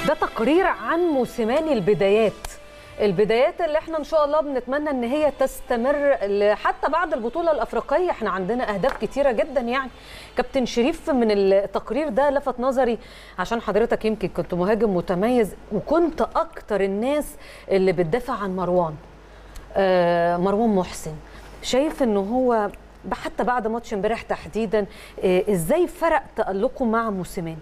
ده تقرير عن موسيماني البدايات البدايات اللي احنا ان شاء الله بنتمنى ان هي تستمر ل- حتى بعد البطوله الافريقيه احنا عندنا اهداف كتيره جدا يعني كابتن شريف من التقرير ده لفت نظري عشان حضرتك يمكن كنت مهاجم متميز وكنت اكتر الناس اللي بتدافع عن مروان آه مروان محسن شايف ان هو حتى بعد ماتش امبارح تحديدا آه ازاي فرق تالقه مع موسيماني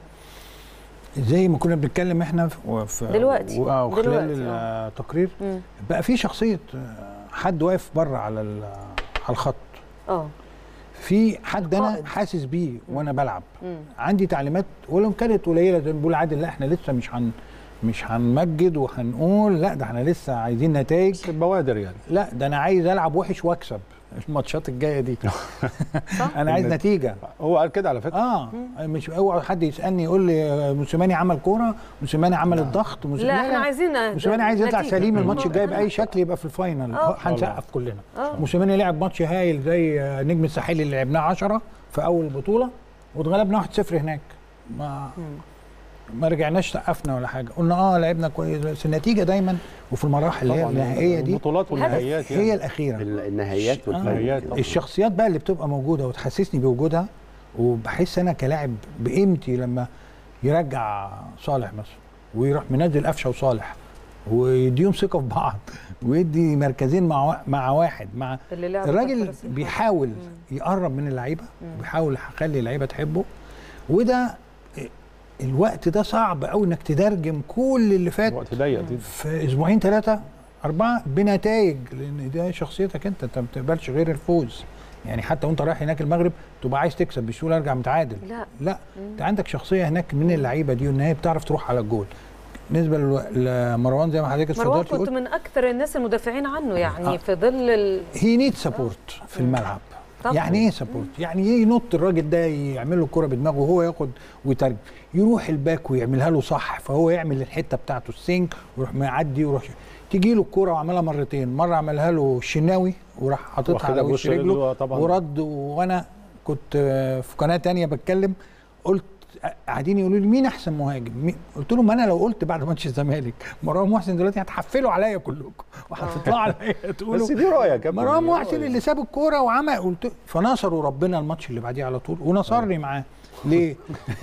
زي ما كنا بنتكلم احنا في في دلوقتي. و- آه، وخلال دلوقتي، آه. التقرير مم. بقى في شخصيه آه، حد واقف بره على ال- على الخط اه في حد انا القائد. حاسس بيه وانا بلعب مم. عندي تعليمات ولو كانت قليله زي ما بيقول عادل لا احنا لسه مش هن مش هنمجد وهنقول لا ده احنا لسه عايزين نتائج البوادر يعني لا ده انا عايز العب وحش واكسب الماتشات الجايه دي صح انا عايز النت- نتيجه هو قال كده على فكره اه مش اوعى حد يسالني يقول لي موسيماني عمل كوره موسيماني عمل الضغط موسيماني لا احنا عايزين موسيماني عايز يطلع نتيجة. سليم الماتش الجاي باي آه. شكل يبقى في الفاينل آه. هنسقف كلنا آه. موسيماني لعب ماتش هايل زي نجم الساحلي اللي لعبناه 10 في اول بطوله واتغلبنا 1-0 هناك ما ما رجعناش سقفنا ولا حاجه قلنا اه لعبنا كويس بس النتيجه دايما وفي المراحل اللي هي طبعا النهائيه دي البطولات والنهائيات يعني هي الاخيره النهائيات النهائيات والفاينل طبعا. الشخصيات بقى اللي بتبقى موجوده وتحسسني بوجودها وبحس انا كلاعب بقيمتي لما يرجع صالح مثلا ويروح منزل قفشه وصالح ويديهم ثقه في بعض ويدي مركزين مع وا- مع واحد مع اللي لعب الراجل فترة سنة. بيحاول يقرب من اللعيبه وبيحاول يخلي اللعيبه تحبه وده الوقت ده صعب قوي انك تترجم كل اللي فات وقت ضيق دي في اسبوعين ثلاثه اربعه بنتائج لان ده شخصيتك انت انت ما بتقبلش غير الفوز يعني حتى وانت رايح هناك المغرب تبقى عايز تكسب بسهوله ارجع متعادل لا. لا انت عندك شخصيه هناك من اللعيبه دي وان هي بتعرف تروح على الجول بالنسبه للو- لمروان زي ما حضرتك مروان اتفضلت كنت قلت من اكثر الناس المدافعين عنه يعني آه. في ظل ال... هي نيد سبورت في الملعب طبعاً. يعني ايه سبورت يعني ايه ينط الراجل ده يعمل له الكره بدماغه وهو ياخد ويترجم يروح الباك ويعملها له صح فهو يعمل الحته بتاعته السينك ويروح معدي ويروح تيجي له الكوره وعملها مرتين مره عملها له الشناوي وراح حاططها واخدها على بوش وش رجله رجله طبعاً. ورد وانا كنت آه، في قناه تانية بتكلم قلت قاعدين يقولوا لي مين احسن مهاجم مين؟ قلت لهم انا لو قلت بعد ماتش الزمالك مروان محسن دلوقتي هتحفلوا عليا كلكم وهتطلعوا عليا تقولوا بس دي رؤيه يا كابتن مروان دي محسن رؤية. اللي ساب الكوره وعمل قلت فنصروا ربنا الماتش اللي بعديه على طول ونصرني معاه ليه؟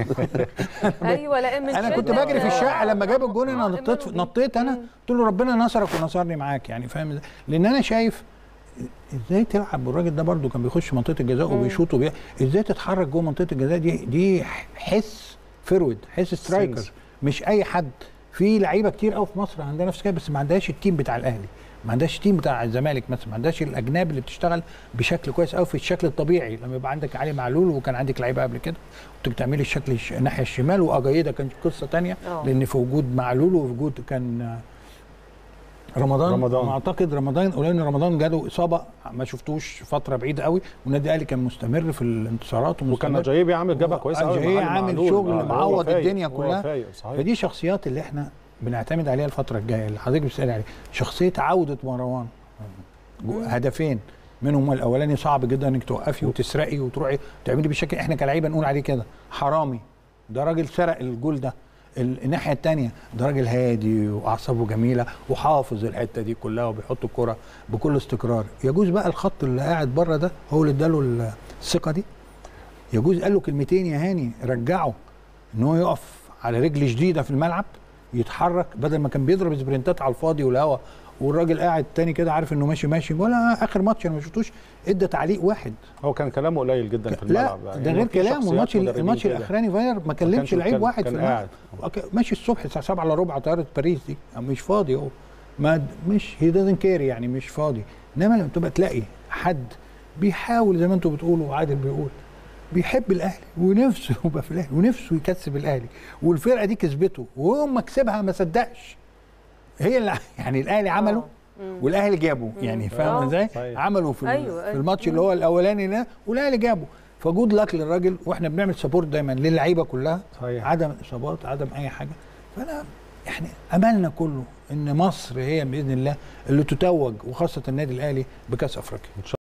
ايوه لا من انا كنت شدة- بجري في الشقه لما جاب الجون انا آه، نطيت إيمانه نطيت انا قلت له ربنا نصرك ونصرني معاك يعني فاهم إزاي؟ لان انا شايف ازاي تلعب والراجل ده برده كان بيخش منطقه الجزاء وبيشوط وبي... ازاي تتحرك جوه منطقه الجزاء دي دي حس فرود حس سترايكر سنس. مش اي حد في لعيبه كتير قوي في مصر عندها نفس كده بس ما عندهاش التيم بتاع الاهلي ما عندهاش التيم بتاع الزمالك مثلا ما عندهاش الاجناب اللي بتشتغل بشكل كويس قوي في الشكل الطبيعي لما يبقى عندك علي معلول وكان عندك لعيبه قبل كده كنت بتعملي الشكل الش- الناحيه الشمال واجايده كانت قصه تانية آه. لان في وجود معلول وفي وجود كان آه، رمضان رمضان. اعتقد رمضان قليل رمضان جاله اصابه ما شفتوش فتره بعيده قوي والنادي الاهلي كان مستمر في الانتصارات وكان ومستمر جايبي عامل جبهه كويسه قوي أجاييه عامل شغل معوض الدنيا كلها. فايق صحيح فدي شخصيات اللي احنا بنعتمد عليها الفتره الجايه اللي حضرتك بتسالي عليها شخصيه عوده مروان جو- هدفين منهم الاولاني صعب جدا انك توقفي وتسرقي وتروحي تعملي بالشكل احنا كلاعيبه نقول عليه كده حرامي ده راجل سرق الجول ده ال- الناحيه الثانيه ده راجل هادي واعصابه جميله وحافظ الحته دي كلها وبيحط الكره بكل استقرار يجوز بقى الخط اللي قاعد بره ده هو اللي اداله الثقه دي يجوز قال له كلمتين يا هاني رجعه ان هو يقف على رجل جديده في الملعب يتحرك بدل ما كان بيضرب سبرنتات على الفاضي والهوا والراجل قاعد تاني كده عارف انه ماشي ماشي ولا اخر ماتش انا ما شفتوش ادى تعليق واحد هو كان كلامه قليل جدا في لا الملعب يعني ده غير في كلام شخصيات والماتش مدربين الماتش كده. الاخراني فاير ما كلمش كانش لعيب كان- واحد كان في الملعب أوكي، ماشي الصبح الساعه 7 الا ربع طياره باريس دي مش فاضي هو ما مش هي دازنت كير يعني مش فاضي انما لما تبقى تلاقي حد بيحاول زي ما انتم بتقولوا وعادل بيقول بيحب الاهلي ونفسه يبقى في الاهلي ونفسه يكسب الاهلي والفرقه دي كسبته وهو ما كسبها ما صدقش هي اللي يعني الاهلي عمله والاهلي جابه يعني فاهم آه. ازاي صحيح. عملوا في, أيوة، أيوة أيوة. في الماتش اللي هو الاولاني ده والاهلي جابه فجود لك للراجل واحنا بنعمل سبورت دايما للعيبه كلها صحيح. عدم اصابات عدم اي حاجه فانا يعني املنا كله ان مصر هي باذن الله اللي تتوج وخاصه النادي الاهلي بكاس افريقيا